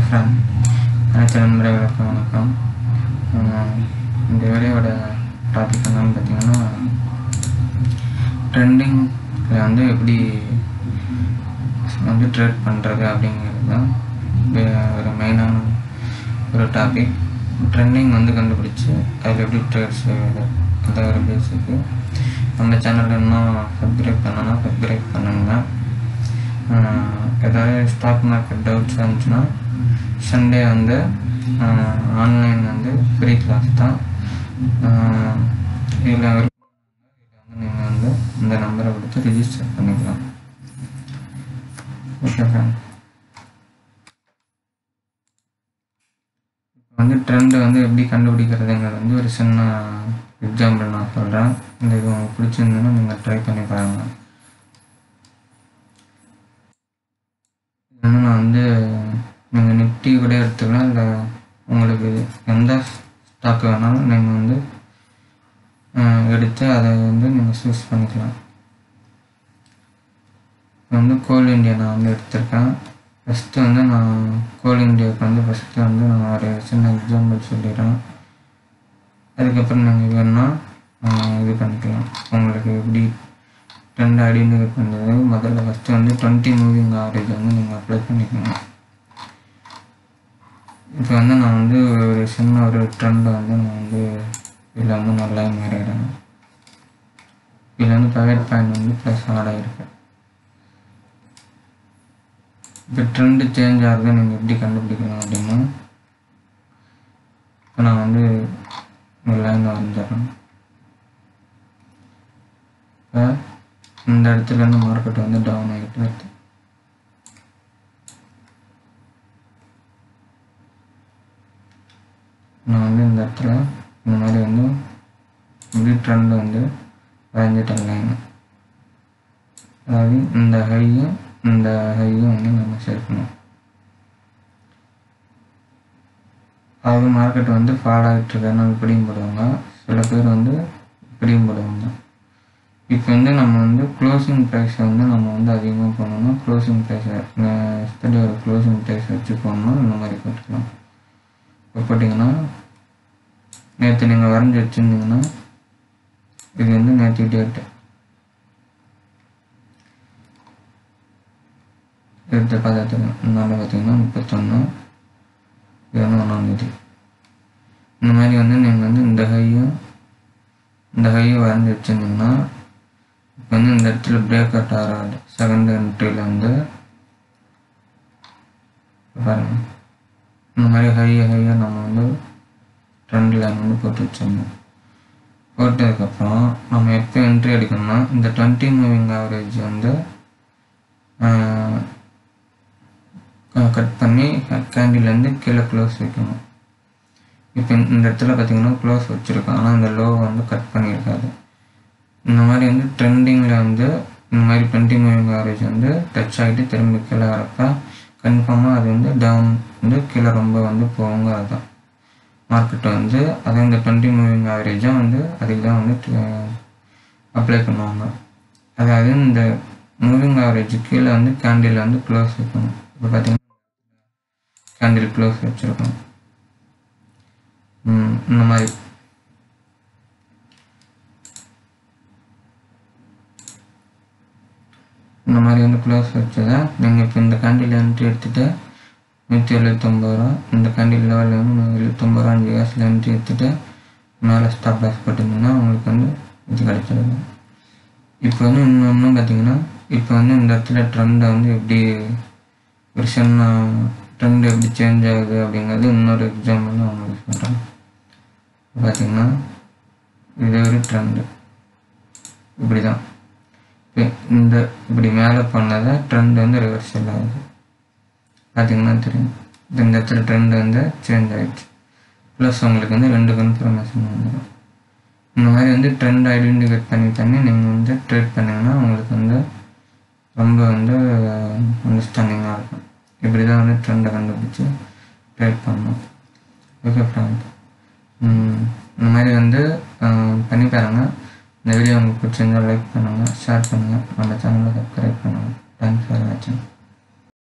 friend அனைத்து நண்பர்களுக்கும் வணக்கம் ஆஹ் இந்த வீடியோவோட டாபிக் என்னன்னு பார்த்தீங்கன்னா ட்ரெண்டிங்கில் வந்து எப்படி வந்து ட்ரேட் பண்ணுறது அப்படிங்கிறது தான் இது ஒரு மெயினான ஒரு டாபிக் ட்ரெண்டிங் வந்து கண்டுபிடிச்சி அதில் எப்படி ட்ரேட் செய்வது அது ஒரு பேசிக்கு நம்ம சேனலில் இன்னும் சப்ஸ்கிரைப் பண்ணனா சப்ஸ்கிரைப் பண்ணுங்க ஆஹ் ஏதாவது ஸ்டாக் மார்க்கெட் டவுட்ஸ் இருந்துச்சுன்னா சண்டே வந்து ஆன்லைன் வந்து ஃப்ரீ கிளாஸ் தான் இதில் வந்து நீங்கள் வந்து இந்த நம்பரை கொடுத்து ரிஜிஸ்டர் பண்ணிக்கலாம் ஓகே ஃப்ரெண்ட் வந்து ட்ரெண்ட் வந்து எப்படி கண்டுபிடிக்கிறதுங்கிறது வந்து ஒரு சின்ன எக்ஸாம்பிள் நான் சொல்கிறேன் இந்த இது உங்களுக்கு பிடிச்சிருந்ததுன்னா நீங்கள் ட்ரை பண்ணி பாருங்கள் இன்னும் நான் வந்து நீங்கள் நிஃப்டி கூட எடுத்துக்கலாம் இல்லை உங்களுக்கு எந்த ஸ்டாக் வேணாலும் நீங்கள் வந்து அஹ், எடுத்து அதை வந்து நீங்கள் சூஸ் பண்ணிக்கலாம் இப்போ வந்து கோல் இந்தியா நான் வந்து எடுத்திருக்கேன் ஃபஸ்ட்டு வந்து நான் கோல் இந்தியாவுக்கு வந்து ஃபஸ்ட்டு வந்து நான் ஒரு சின்ன எக்ஸாம்பிள் சொல்லிடுறேன் அதுக்கப்புறம் நீங்கள் வேணும்னா அஹ், இது பண்ணிக்கலாம் உங்களுக்கு எப்படி ட்ரெண்ட் ஐடென்டிஃபை பண்ணுறது முதல்ல ஃபஸ்ட்டு வந்து டுவெண்ட்டி மூவிங் ஆவரேஜ் வந்து நீங்கள் அப்ளை பண்ணிக்கோங்க இப்போ வந்து நான் வந்து ஒரு சின்ன ஒரு ட்ரெண்டை வந்து நான் வந்து இதில் வந்து நல்லா மாறிடுறேன் இதில் வந்து ப்ரைவேட் பாயிண்ட் வந்து ப்ளஸ் ஆட் ஆகிருக்கு இப்போ ட்ரெண்டு சேஞ்ச் ஆகுது நீங்கள் எப்படி கண்டுபிடிக்கணும் அப்படின்னா இப்போ நான் வந்து ஒரு லைன் வரைஞ்சிடறேன் இப்போ இந்த இடத்துல இருந்து மார்க்கெட் வந்து டவுன் ஆகிட்டு வருது நான் வந்து இந்த இடத்துல இந்த மாதிரி வந்து இப்படி ட்ரெண்ட் வந்து வரைஞ்சிட்டேன் லைன் அதாவது இந்த ஹையும் இந்த ஹையும் வந்து நம்ம சேர்க்கணும் அதாவது மார்க்கெட் வந்து ஃபால் ஆகிட்டு இருக்கேன்னு இப்படியும் போடுவாங்க சில பேர் வந்து இப்படியும் போடுவாங்க இப்போ வந்து நம்ம வந்து க்ளோசிங் ப்ரைஸை வந்து நம்ம வந்து அதிகமாக பண்ணணும் க்ளோசிங் ப்ரைஸை எஸ்டடி ஒரு க்ளோசிங் ப்ரைஸ் வச்சு போடணும் இந்த மாதிரி போட்டுக்கலாம் இப்போ போட்டிங்கன்னா நேற்று நீங்கள் வரைஞ்சி வச்சுருந்தீங்கன்னா இது வந்து நேற்று டேட்டு எடுத்து பார்த்தா முன்னாடி பார்த்தீங்கன்னா முப்பத்தொன்று இது வந்து ஒன்றாந்தேதி இந்த மாதிரி வந்து நீங்கள் வந்து இந்த ஹையும் இந்த ஹையும் வரைஞ்சி வச்சுருந்தீங்கன்னா இப்போ வந்து இந்த இடத்துல பிரேக் அவுட் ஆகாது செகண்ட் என்ட்ரியில் வந்து பாருங்க இந்த மாதிரி ஹையை ஹையை நம்ம வந்து ட்ரெண்ட் லைன் வந்து போட்டு வச்சிடணும் போட்டதுக்கப்புறம் நம்ம எப்போ என்ட்ரி எடுக்கணும்னா இந்த டுவெண்ட்டி மூவிங் ஆவரேஜ் வந்து கட் பண்ணி கேண்டில்லேருந்து கீழே க்ளோஸ் வைக்கணும் இப்போ இந்த இடத்துல பார்த்தீங்கன்னா க்ளோஸ் வச்சுருக்கோம் ஆனால் இந்த லோ வந்து கட் பண்ணியிருக்காது இந்த மாதிரி வந்து ட்ரெண்டிங்கில் வந்து இந்த மாதிரி டுவெண்ட்டி மூவிங் ஆவரேஜ் வந்து டச் ஆகிட்டு திரும்பி கீழே வரப்ப கன்ஃபார்மாக அது வந்து டவுன் வந்து கீழே ரொம்ப வந்து போகுங்க அதுதான் மார்க்கெட் வந்து அதே இந்த டுவெண்ட்டி மூவிங் ஆவரேஜாக வந்து அதுக்கு தான் வந்து அப்ளை பண்ணுவாங்க அதாவது இந்த மூவிங் ஆவரேஜ் கீழே வந்து கேண்டில் வந்து க்ளோஸ் வைக்கணும் இப்போ பார்த்தீங்கன்னா கேண்டில் க்ளோஸ் வச்சுருக்கோம் ம், இந்த மாதிரி இந்த மாதிரி வந்து க்ளோஸ் வச்சதை நீங்கள் இப்போ இந்த கேண்டில் என்ட்ரி எடுத்துகிட்டு நூற்றி எழுபத்தொம்பது ரூபா இந்த கேண்டில் லெவலில் வந்து நூற்றி எழுபத்தொம்பது ரூபா அஞ்சு காசில் என்ட்ரி எடுத்துகிட்டு மேலே ஸ்டாப் லாஸ் போட்டிருந்தீங்கன்னா உங்களுக்கு வந்து இது கிடைச்சிருது இப்போ வந்து இன்னொன்று பார்த்தீங்கன்னா இப்போ வந்து இந்த இடத்துல ட்ரெண்டை வந்து எப்படி ஒரு சின்ன ட்ரெண்ட் எப்படி சேஞ்ச் ஆகுது அப்படிங்கிறது இன்னொரு எக்ஸாம்பிள் நான் உங்களுக்கு சொல்கிறேன் பார்த்தீங்கன்னா இது ஒரு ட்ரெண்டு இப்படி தான் இப்போ இந்த இப்படி மேலே பண்ணதை ட்ரெண்ட் வந்து ரிவர்சல் ஆகுது பார்த்தீங்கன்னா தெரியும் இப்ப இந்த இடத்துல ட்ரெண்ட் வந்து சேஞ்ச் ஆகிடுச்சு ப்ளஸ் உங்களுக்கு வந்து ரெண்டு கன்ஃபர்மேஷன் வந்துடும் இந்த மாதிரி வந்து ட்ரெண்ட் ஐடென்டிஃபை பண்ணி பண்ணி நீங்கள் வந்து ட்ரேட் பண்ணிங்கன்னா உங்களுக்கு வந்து ரொம்ப வந்து அண்டர்ஸ்டாண்டிங்காக இருக்கும் இப்படி தான் வந்து ட்ரெண்டை கண்டுபிடிச்சி ட்ரேட் பண்ணணும் ஓகே ஃப்ரெண்ட் இந்த மாதிரி வந்து அஹ், பண்ணி பாருங்கள் இந்த வீடியோ உங்களுக்கு பிடிச்சிருந்தா லைக் பண்ணுங்கள் ஷேர் பண்ணுங்கள் நம்ம சேனலை சப்ஸ்கிரைப் பண்ணுங்கள் தேங்க்ஸ் ஃபார் வாட்சிங்